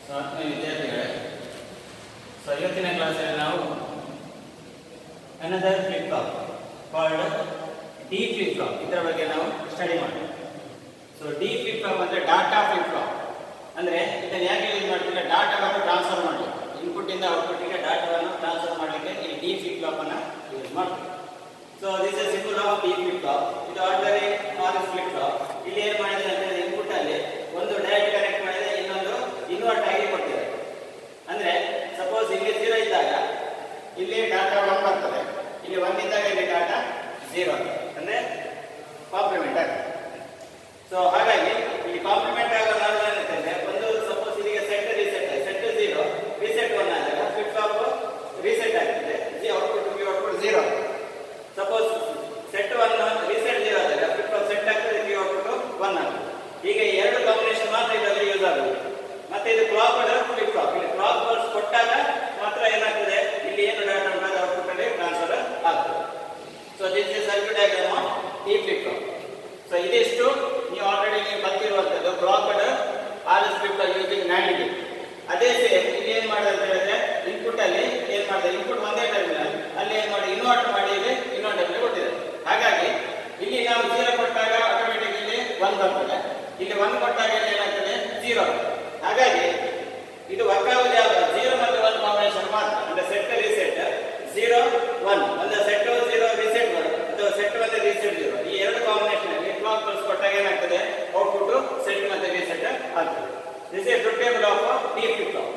so ಆತ್ಮೀಯ ವಿದ್ಯಾರ್ಥಿಗಳೇ so ಇವತ್ತಿನ ಕ್ಲಾಸಲ್ಲಿ ನಾವು another flip flop called D flip flop ಇದರ ಬಗ್ಗೆ ನಾವು ಸ್ಟಡಿ ಮಾಡೋಣ ಸೊ ಡಿ ಫ್ಲಿಪ್ ಫ್ಲಾಪ್ ಅಂದರೆ ಡಾಟಾ ಫ್ಲಿಪ್ ಫ್ಲಾಪ್ ಅಂದರೆ ಇದನ್ನು ಯಾಕೆ ಯೂಸ್ ಮಾಡ್ತೀವಿ ಡಾಟಾವನ್ನು ಟ್ರಾನ್ಸ್ಫರ್ ಮಾಡಲಿಕ್ಕೆ ಇನ್ಪುಟ್ಟಿಂದ ಔಟ್ಪುಟ್ಟಿಗೆ ಡಾಟಾವನ್ನು ಟ್ರಾನ್ಸ್ಫರ್ ಮಾಡಲಿಕ್ಕೆ ಈ ಡಿ ಫ್ಲಿಪ್ ಫ್ಲಾಪನ್ನು ಯೂಸ್ ಮಾಡ್ತೀವಿ so this is simple of D flip flop ಇದು ಆರ್ಡಿನರಿ ಆರ್ ಫ್ಲಿಪ್ ಫ್ಲಾಪ್ ಇಲ್ಲಿ ಏನು ಮಾಡಿದೆ ಅಂತಂದ್ರೆ ಇನ್ಪುಟ್ ಅಲ್ಲಿ ಒಂದು ಡೈರೆಕ್ಟ್ ಕನೆಕ್ಟ್ ಮಾಡಿದ್ರೆ ಇನ್ನೊಂದು ಇನ್ವರ್ಟ್ ಆಗಿ ಕೊಟ್ಟಿದೆ ಅಂದ್ರೆ ಸಪೋಸ್ ಇಲ್ಲಿ ಜೀರೋ ಇದ್ದಾಗ ಇಲ್ಲಿ ಡಾಟಾ ಒನ್ ಬರ್ತದೆ ಇಲ್ಲಿ ಒನ್ ಇದ್ದಾಗ ಇಲ್ಲಿ ಡಾಟಾ ಜೀರೋ ಅಂದ್ರೆ ಕಾಂಪ್ಲಿಮೆಂಟ್ ಆಗುತ್ತೆ ಸೊ ಹಾಗಾಗಿ ಇಲ್ಲಿ ಕಾಂಪ್ಲಿಮೆಂಟ್ ಆಗೋ ನಾವು ಏನಂತಂದ್ರೆ ಒಂದು ಸಪೋಸ್ ಇಲ್ಲಿಗೆ set reset set zero reset one ಆದಾಗ ಫ್ಲಿಪ್ ಫ್ಲಾಪ್ ರೀಸೆಟ್ ಆಗ್ತದೆ ಜಿ output output zero suppose set one reset zero ಆದಾಗ ಫ್ಲಿಪ್ ಫ್ಲಾಪ್ ಸೆಟ್ ಆಗ್ತದೆ ಕಿ ಔಟ್ಪುಟ್ ಒನ್ ಆಗ್ತದೆ ಈಗ ಈ ಎರಡು ಕಾಂಬಿನೇಷನ್ ಮಾತ್ರ ಇದರಲ್ಲಿ ಯೂಸ್ ಆಗುತ್ತೆ ಮತ್ತೆ ಇದು ಕ್ಲಾಕ್ ಫ್ಲಿಪ್ ಫ್ಲಾಪ್ ಇಲ್ಲಿ ಕ್ಲಾಕ್ ಪಲ್ಸ್ ಕೊಟ್ಟಾಗ ಮಾತ್ರ ಏನಾಗ್ತದೆ ಇಲ್ಲಿ ಏನು ಡಾಟಾ ಉಂಟು ಅದು ಔಟ್ಪುಟ್ ಅಲ್ಲಿ ಟ್ರಾನ್ಸ್ಫರ್ ಆಗ್ತದೆ so this is circuit diagram of ಈ ಫ್ಲಿಪ್ ಫ್ಲಾಪ್ ಸೊ ಇದಿಷ್ಟು ನೀವು ಆಲ್ರೆಡಿ ನೀವು ಕಲ್ತಿರುವಂತದ್ದು clocked R S flip using NAND ಗೆ ಅದೇ ಸೇಮ್ ಇಲ್ಲಿ ಏನ್ ಮಾಡಿದೆ ಅಂತ ಹೇಳಿದ್ರೆ ಇನ್ಪುಟ್ ಅಲ್ಲಿ ಏನ್ ಮಾಡಿದೆ ಇನ್ಪುಟ್ ಒಂದೇ ಟರ್ಮಿನಲ್ ಅಲ್ಲಿ ಏನ್ ಮಾಡಿ ಇನ್ವರ್ಟ್ ಮಾಡಿ ಇಲ್ಲಿ ಇನ್ನೊಂದು ಟರ್ಮಿನಲ್ ಕೊಟ್ಟಿದೆ ಹಾಗಾಗಿ ಇಲ್ಲಿ ನಾವು ಜೀರೋ ಕೊಟ್ಟಾಗ ಆಟೋಮೆಟಿಕ್ ಇಲ್ಲಿ ಒನ್ ಬರ್ತದೆ ಇಲ್ಲಿ ಒನ್ ಕೊಟ್ಟಾಗ ಇಲ್ಲಿ ಏನಾಗ್ತದೆ ಜೀರೋ ಹಾಗಾಗಿ ಇದು ವರ್ಕ್ ಆಗೋದು ಯಾವುದು ಜೀರೋ ಮತ್ತು ಒನ್ ಕಾಂಬಿನೇಷನ್ ಮಾತ್ರ ಅಂದ್ರೆ ಸೆಟ್ ರಿಸೆಟ್ ಜೀರೋ ಒನ್ ಅಂದ್ರೆ ಸೆಟ್ ಜೀರೋ ರಿಸೆಟ್ ಒನ್ ಅಥವಾ ಸೆಟ್ ಮತ್ತೆ ರಿಸೆಟ್ ಜೀರೋ ಈ ಎರಡು ಕಾಂಬಿನೇಷನ್ ಅಲ್ಲಿ ಕ್ಲಾಕ್ ಪಲ್ಸ್ ಕೊಟ್ಟಾಗ ಏನಾಗ್ತದೆ ಔಟ್ಪುಟ್ ಸೆಟ್ ಮತ್ತೆ ರಿಸೆಟ್ ಆಗ್ತದೆ ದಿಸ್ ಇಸ್ ಟು table of D flip flop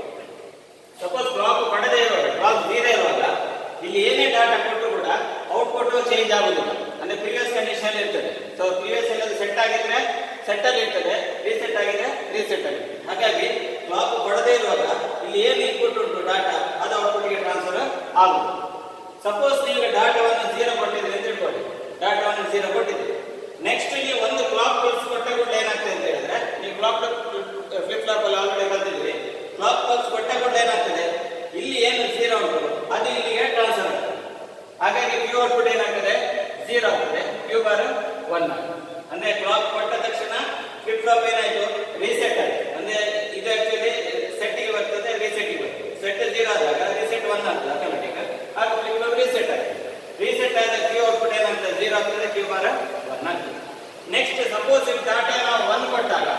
suppose clock ಪಡೆದೇ ಇರುವಾಗ ಕ್ಲಾಕ್ ಜೀರೋ ಇರುವಾಗ ಇಲ್ಲಿ ಏನೇ ಡಾಟಾ ಕೊಟ್ಟರು ಕೂಡ ಔಟ್ಪುಟ್ ಚೇಂಜ್ ಆಗುದಿಲ್ಲ ಅಂದ್ರೆ ಪ್ರಿವಿಯಸ್ ಕಂಡೀಷನ್ ಇರ್ತದೆ ಸೊ ಪ್ರಿವಿಯಸ್ ಎಲ್ಲದು ಸೆಟ್ ಆಗಿದ್ರೆ ಸೆಟ್ ಅಲ್ಲಿ ಇರ್ತದೆ ರೀಸೆಟ್ ಆಗಿದೆ ರೀಸೆಟ್ ಆಗಿದೆ ಹಾಗಾಗಿ ಕ್ಲಾಕ್ ಕೊಡದೇ ಇರುವಾಗ ಇಲ್ಲಿ ಏನು ಇನ್ಪುಟ್ ಉಂಟು ಡಾಟಾ ಅದು ಔಟ್ಪುಟ್ಗೆ ಟ್ರಾನ್ಸ್ಫರ್ ಆಗುದು ಸಪೋಸ್ ನೀವು ಡಾಟಾವನ್ನು ಜೀರೋ ಕೊಟ್ಟಿದ್ರೆ ಅಂತ ತಿಳ್ಕೊಳ್ಳಿ ಡಾಟಾವನ್ನು ಜೀರೋ ಕೊಟ್ಟಿದ್ದೀರಿ ನೆಕ್ಸ್ಟ್ ನೀವು ಒಂದು ಕ್ಲಾಕ್ ಪಲ್ಸ್ ಕೊಟ್ಟ ಕೂಡ ಏನಾಗ್ತದೆ ಅಂತ ಹೇಳಿದ್ರೆ ನೀವು ಕ್ಲಾಕ್ ಫ್ಲಿಪ್ ಫ್ಲಾಪ್ ಅಲ್ಲಿ ಆಲ್ರೆಡಿ ಕಲ್ತಿದ್ರಿ ಕ್ಲಾಕ್ ಪಲ್ಸ್ ಕೊಟ್ಟ ಕೂಡ ಏನಾಗ್ತದೆ ಇಲ್ಲಿ ಏನು ಜೀರೋ ಉಂಟು ಅದು ಇಲ್ಲಿಗೆ ಟ್ರಾನ್ಸ್ಫರ್ ಆಗ್ತದೆ ಹಾಗಾಗಿ ಕ್ಯೂ ಔಟ್ಪುಟ್ ಏನಾಗ್ತದೆ ಜೀರೋ ಆಗ್ತದೆ ಕ್ಯೂ ಬಾರ್ ಒನ್ ಅಂದ್ರೆ ಕ್ಲಾಕ್ ಕೊಟ್ಟ ತಕ್ಷಣ ಫ್ಲಿಪ್ ಫ್ಲಾಪ್ ಏನಾಯ್ತು ರೀಸೆಟ್ ಆಯ್ತು ಅಂದ್ರೆ ಇದು ಆಕ್ಚುಲಿ ಸೆಟ್ಟಿಗೆ ಬರ್ತದೆ ರೀಸೆಟ್ಗೆ ಬರ್ತದೆ ಸೆಟ್ ಜೀರೋ ಆದಾಗ ರೀಸೆಟ್ ಒನ್ ಆಗ್ತದೆ ಆಟೋಮೆಟಿಕ್ ಆಗ ಫ್ಲಿಪ್ ಫ್ಲಾಪ್ ರೀಸೆಟ್ ಆಗ್ತದೆ ರೀಸೆಟ್ ಆದ ಕ್ಯೂ ಔಟ್ಪುಟ್ ಏನಾಗ್ತದೆ ಜೀರೋ ಆಗ್ತದೆ ಕ್ಯೂ ಬಾರ್ ಒನ್ ಆಗ್ತದೆ ನೆಕ್ಸ್ಟ್ ಸಪೋಸ್ ಈ ಡಾಟಾ ನಾವು ಒನ್ ಕೊಟ್ಟಾಗ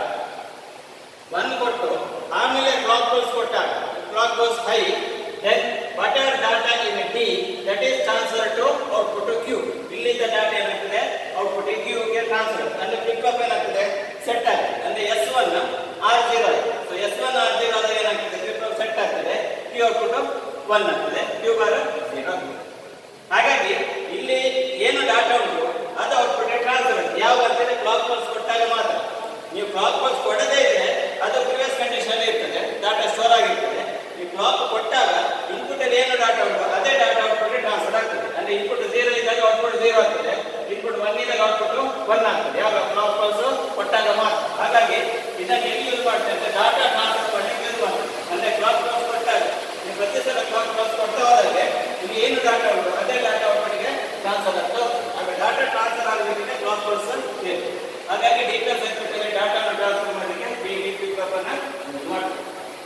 ಒನ್ ಕೊಟ್ಟು ಆಮೇಲೆ ಕ್ಲಾಕ್ ಪಲ್ಸ್ ಕೊಟ್ಟಾಗ clock pulse high then whatever data in D that is transfer to output to Q ಇಲ್ಲಿಂದ ಡಾಟಾ ಏನಾಗ್ತದೆ ಔಟ್ಪುಟ್ ಕ್ಯೂ ಗೆ ಟ್ರಾನ್ಸ್ಫರ್ ಅಂದ್ರೆ ಫ್ಲಿಪ್ ಫ್ಲಾಪ್ ಏನಾಗ್ತದೆ ಸೆಟ್ ಆಗಿದೆ ಅಂದ್ರೆ ಎಸ್ ಒನ್ ಆರ್ ಜೀರೋ ಆಗಿದೆ so S one R zero ಆದಾಗ ಏನಾಗ್ತದೆ ಫ್ಲಿಪ್ ಫ್ಲಾಪ್ ಸೆಟ್ ಆಗ್ತದೆ ಕ್ಯೂ ಔಟ್ಪುಟ್ ಒನ್ ಆಗ್ತದೆ ಕ್ಯೂ ಬಾರ್ ಜೀರೋ ಆಗ್ತದೆ ಹಾಗಾಗಿ ಇಲ್ಲಿ ಏನು ಡಾಟಾ ಉಂಟು ಅದು ಔಟ್ಪುಟ್ ಟ್ರಾನ್ಸ್ಫರ್ ಆಗ್ತದೆ ಯಾವ ಅಂತಂದ್ರೆ ಕ್ಲಾಕ್ ಪಲ್ಸ್ ಕೊಟ್ಟಾಗ ಮಾತ್ರ ನೀವು ಕ್ಲಾಕ್ ಪಲ್ಸ್ ಕೊಡದೇ ಇದ್ರೆ ಅದು ಪ್ರಿವಿಯಸ್ ಕಂಡೀಷನ್ ಇರ್ತದೆ ಡಾಟಾ ಸ್ಟೋರ್ ಆಗಿರ್ತದೆ ಈ ಕ್ಲಾಕ್ ಕೊಟ್ಟಾಗ ಇನ್ಪುಟ್ ಅಲ್ಲಿ ಏನು ಡಾಟಾ ಉಂಟು ಅದೇ ಡಾಟಾ ಔಟ್ಪುಟ್ ಟ್ರಾನ್ಸ್ಫರ್ ಆಗ್ತದೆ ಅಂದ್ರೆ ಇನ್ಪುಟ್ ಜೀರೋ ಇದ್ದಾಗ ಔಟ್ಪುಟ್ ಜೀರೋ ಆಗ್ತದೆ ಇನ್ಪುಟ್ ಒನ್ ಇದ್ದಾಗ ಔಟ್ಪುಟ್ ಒನ್ ಆಗ್ತದೆ ಯಾವಾಗ ಕ್ಲಾಕ್ ಪಲ್ಸ್ ಕೊಟ್ಟಾಗ ಮಾತ್ರ ಹಾಗಾಗಿ ಇದನ್ನು ಎಲ್ಲಿ ಯೂಸ್ ಮಾಡ್ತೇವೆ ಅಂದ್ರೆ ಡಾಟಾ ಟ್ರಾನ್ಸ್ಫರ್ ಮಾಡಲಿಕ್ಕೆ ಯೂಸ್ ಮಾಡ್ತೇವೆ ಅಂದ್ರೆ ಕ್ಲಾಕ್ ಪಲ್ಸ್ ಕೊಟ್ಟಾಗ ನೀವು ಪ್ರತಿ ಸಲ ಕ್ಲಾಕ್ ಪಲ್ಸ್ ಕೊಡ್ತಾ ಹೋದಾಗೆ ಇಲ್ಲಿ ಏನು ಡಾಟಾ ಉಂಟು ಅದೇ ಡಾಟಾ ಔಟ್ಪುಟ್ಗೆ ಟ್ರಾನ್ಸ್ಫರ್ ಆಗ್ತದೆ ಆಗ ಡಾಟಾ ಟ್ರಾನ್ಸ್ಫರ್ ಆಗಬೇಕಿದ್ರೆ ಕ್ಲಾಕ್ ಪಲ್ಸ್ ಬೇಕು ಹಾಗಾಗಿ ಡೇಟಾ ಸರ್ಕ್ಯೂಟ್ ಡಾಟಾ ಟ್ರಾನ್ಸ್ಫರ್ ಮಾಡಲಿಕ್ಕೆ ಡಿ ಡಿ ಫ್ಲಿಪ್ ಫ್ಲಾಪ್ ಅನ್ನ ಯೂಸ್ ಮಾಡ್ತೀವಿ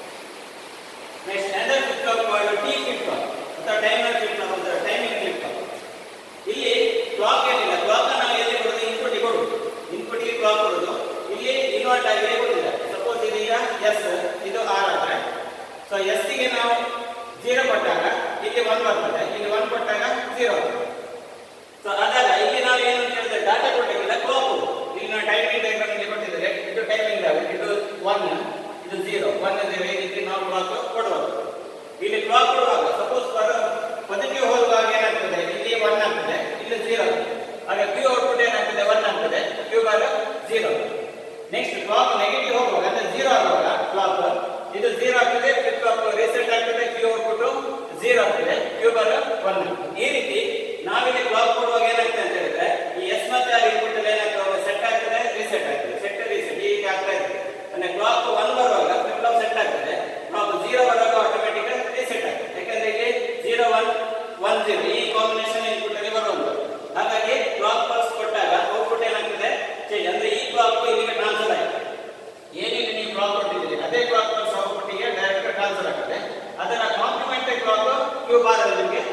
next other flip flop called T flip flop ಅಥವಾ ಟೈಮರ್ ಫ್ಲಿಪ್ ಫ್ಲಾಪ್ ಅಂತ ಟೈಮಿಂಗ್ ಫ್ಲಿಪ್ ಫ್ಲಾಪ್ ಇಲ್ಲಿ ಕ್ಲಾಕ್ ಏನಿಲ್ಲ ಕ್ಲಾಕ್ ನಾವು ಎಲ್ಲಿ ಕೊಡೋದು ಇನ್ಪುಟ್ ಕೊಡುದು ಇನ್ಪುಟ್ ಗೆ ಕ್ಲಾಕ್ ಕೊಡುದು ಇಲ್ಲಿ ಇನ್ವರ್ಟ್ ಆಗಿದೆ ಕೊಟ್ಟಿದ್ದಾರೆ ಸಪೋಸ್ ಇದೀಗ ಎಸ್ ಇದು ಆರ್ ಆದ್ರೆ ಸೊ ಎಸ್ ಗೆ ನಾವು ಜೀರೋ ಕೊಟ್ಟಾಗ ಇಲ್ಲಿ ಒನ್ ಬರ್ತದೆ ಇಲ್ಲಿ ಒನ್ ಕೊಟ್ಟಾಗ ಜೀರೋ ಸೊ ಅದಾಗ ಇಲ್ಲಿ ನಾವು ಏನು ಅಂತ ಹೇಳಿದ್ರೆ ಡಾಟಾ ಕೊಟ್ಟಿಲ್ಲ ಕ್ಲಾಕ್ ಇಲ್ಲಿ ನಾವು ಟೈಮಿಂಗ್ ಡಯಾಗ್ರಾಮ್ ಇಲ್ಲಿ ಕೊಟ್ಟಿದ್ದಾರೆ ಇದು ಟೈಮಿಂಗ್ ಇದು ಒನ್ ಇದು ಜೀರೋ ಒನ್ ಜೀರೋ ಈ ರೀತಿ ನಾವು ಕ್ಲಾಕ್ ಕೊಡುವಾಗ ಇಲ್ಲಿ ಕ್ಲಾಕ್ ಕೊಡುವಾಗ ಸಪೋಸ್ ಪಾಸಿಟಿವ್ ಹೋಗುವಾಗ ಏನಾಗ್ತದೆ ಇಲ್ಲಿ ಒನ್ ಆಗ್ತದೆ ಇಲ್ಲಿ ಜೀರೋ ಆಗ ಕ್ಯೂ ಔಟ್ಪುಟ್ ಏನಾಗ್ತದೆ ಒನ್ ಆಗ್ತದೆ Q bar zero next clock negative ಹೋಗುವಾಗ ಅಂದ್ರೆ ಜೀರೋ ಆಗುವಾಗ ಕ್ಲಾಕ್ ಇದು ಜೀರೋ ಆಗ್ತದೆ ಫ್ಲಿಪ್ ಫ್ಲಾಪ್ ರೀಸೆಟ್ ಆಗ್ತದೆ ಕ್ಯೂ ಔಟ್ಪುಟ್ ಜೀರೋ ಆಗ್ತದೆ ಕ್ಯೂ ಬಾರ್ ಒನ್ ಈ ರೀತಿ ನಾವಿಲ್ಲಿ ಕ್ಲಾಕ್ ಕೊಡುವಾಗ ಏನಾಗ್ತದೆ ಅಂತ ಹೇಳಿದ್ರೆ ಈ ಎಸ್ ಮತ್ತೆ ಆರ್ ಇನ್ಪುಟ್ ಅಲ್ಲಿ ಏನಾಗ್ತದೆ ಸೆಟ್ ಆಗ್ತದೆ ರೀಸೆಟ್ ಆಗ್ತದೆ ಸೆಟ್ ರೀಸೆಟ್ ಹೀಗೆ ಆಗ್ತಾ ಇರ್ತದೆ ಅಂದ್ರೆ ಕ್ಲಾಕ್ ಒನ್ ಬರುವಾಗ ಫ್ಲಿಪ್ ಫ್ಲಾಪ್ ಸೆಟ್ ಆಗ್ತದೆ ಕ್ಲಾಕ್ ಜೀರೋ ಬರುವಾಗ ಆಟೋಮೆಟಿಕ್ ರೀಸೆಟ್ ಆಗ್ತದೆ ಯಾಕಂದ್ರೆ ಇಲ್ಲಿ ಜೀರೋ ಒನ್ ಒನ್ ಜೀರೋ ಈ ಕಾಂಬಿನೇಷನ್ ಇನ್ಪುಟ್ ಅಲ್ಲಿ ಬರುವಂತ ಹಾಗಾಗಿ ಕ್ಲಾಕ್ ಪಲ್ಸ್ ಕೊಟ್ಟಾಗ ಔಟ್ಪುಟ್ ಏನಾಗ್ತದೆ ಚೇಂಜ್ ಅಂದ್ರೆ ಈ ಕ್ಲಾಕ್ ಇಲ್ಲಿಗೆ ಟ್ರಾನ್ಸ್ಫರ್ ಆಗಿದೆ ಏನಿಲ್ಲ ನೀವು ಕ್ಲಾಕ್ ಕೊಟ್ಟಿದ್ದೀರಿ ಅದೇ ಕ್ಲಾಕ್ ಪಲ್ಸ್ ಔಟ್ಪುಟ್ಗೆ ಕ್ಯೂ ಬಾರ್ ಅಲ್ಲಿ ನಿಮಗೆ